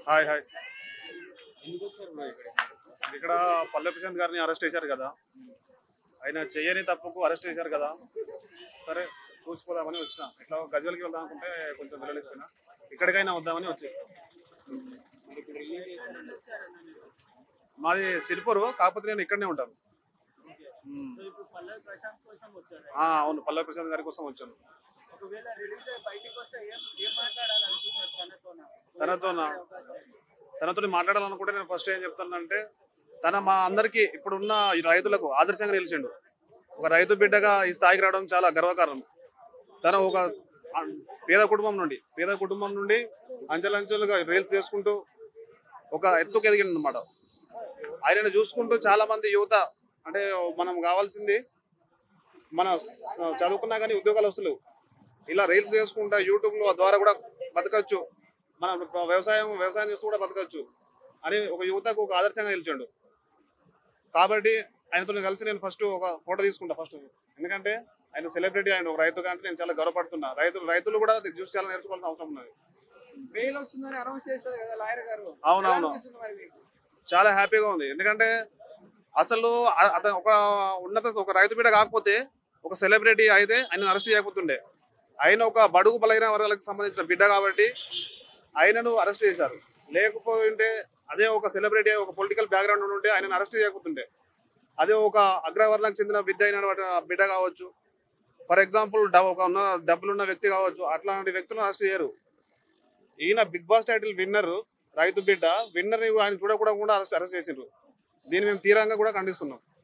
Hi hi ఎందుకు వచ్చారు bro ఇక్కడ ఇక్కడ పల్లె ప్రశాంత్ గారిని అరెస్ట్ చేశారు కదా ఆయన చేయని తప్పుకు అరెస్ట్ చేశారు కదా సరే చూసిపోదామని వచ్చిన ఇట్లా గజ్వెల్కి వెళ్దాం అనుకుంటే కొంచెం వెళ్ళలేకపోయినా ఇక్కడికైనా వద్దామని వచ్చి మరి ఇక్కడ ఏం చేశారండి మాది సిరిపూరు కాకపోతే నేను ఇక్కడనే ఉంటాను మ్మ్. సో ఇప్పుడు పల్లవి ప్రశాంత్ కోసం వచ్చారు ఆ, అవును పల్లె ప్రశాంత్ గారి కోసం వచ్చాను ఒకవేళ రిలీజ్ అయ్యి బయటికి వస్తే ఏం ఏం మాట్లాడాలనుకుంటున్నారు తనతోన తనతోనా? అవకాశం ఉంది. తనతో మాట్లాడాలనుకుంటే నేను ఫస్ట్ ఏం చెప్తానంటే తన మా అందరికీ ఇప్పుడున్న ఈ రైతులకు ఆదర్శంగా నిలిచిండు ఒక రైతు బిడ్డగా ఈ స్థాయికి రావడం చాలా గర్వకారణం తన ఒక ఆ, పేద కుటుంబం నుండి పేద కుటుంబం నుండి అంచెలంచెలుగా రీల్స్ చేసుకుంటూ ఒక ఎత్తుకు ఎదిగిండు అనమాట ఆయనను చూసుకుంటూ చాలా మంది యువత అంటే మనం కావాల్సింది మన స- చదువుకున్నా కానీ ఉద్యోగాలు వస్తలేవు ఇలా రీల్స్ చేసుకుంటా యూట్యూబ్లో ద్వారా కూడా బతకచ్చు మనం వ్యవసాయం వ్యవసాయం చేస్తూ కూడా బతకచ్చు అని ఒక యువతకు ఒక ఆదర్శంగా నిలిచాడు కాబట్టి ఆయనతో నేను కలిసి నేను ఫస్ట్ ఒక ఫోటో తీసుకుంటా ఫస్ట్ ఎందుకంటే ఆయన సెలబ్రిటీ ఆయన ఒక రైతు అంటే నేను చాలా గర్వపడుతున్నా రైతులు రైతులు కూడా అది చూసి చాలా నేర్చుకోవాల్సిన అవసరం ఉన్నది బెయిల్ వస్తుందని అనౌన్స్ చేశారు కదా లాయర్ గారు అవునవును. ఎలా అనిపిస్తుంది మరి మీకు? చాలా హ్యాపీగా ఉంది ఎందుకంటే అసలు అ- అతను ఒక ఉన్నత ఒక రైతు బిడ్డ కాకపోతే ఒక సెలబ్రిటీ అయితే ఆయన అరెస్ట్ చేయకపోతుండే ఆయన ఒక బడుగు బలైన వర్గాలకు సంబంధించిన బిడ్డ కాబట్టి ఆయనను అరెస్ట్ చేశారు లేకపోతే అదే ఒక సెలబ్రిటీ ఒక పొలిటికల్ బ్యాక్గ్రౌండ్ ఉంటే ఆయనను అరెస్ట్ చేయకపోతుండే అదే ఒక అగ్రవర్ణకు చెందిన బిడ్డ అయిన వాటి- బిడ్డ కావచ్చు ఫర్ ఎగ్జాంపుల్ ఒక ఉన్న డబ్బులున్న వ్యక్తి కావచ్చు అట్లాంటి వ్యక్తులను అరెస్ట్ చేయరు ఈయన బిగ్ బాస్ టైటిల్ విన్నర్ రైతు బిడ్డ విన్నర్ ఆయన చూడకుండా కూడా అరెస్ట్ అరెస్ట్ చేసిండ్రు దీన్ని మేము తీవ్రంగా కూడా ఖండిస్తున్నాం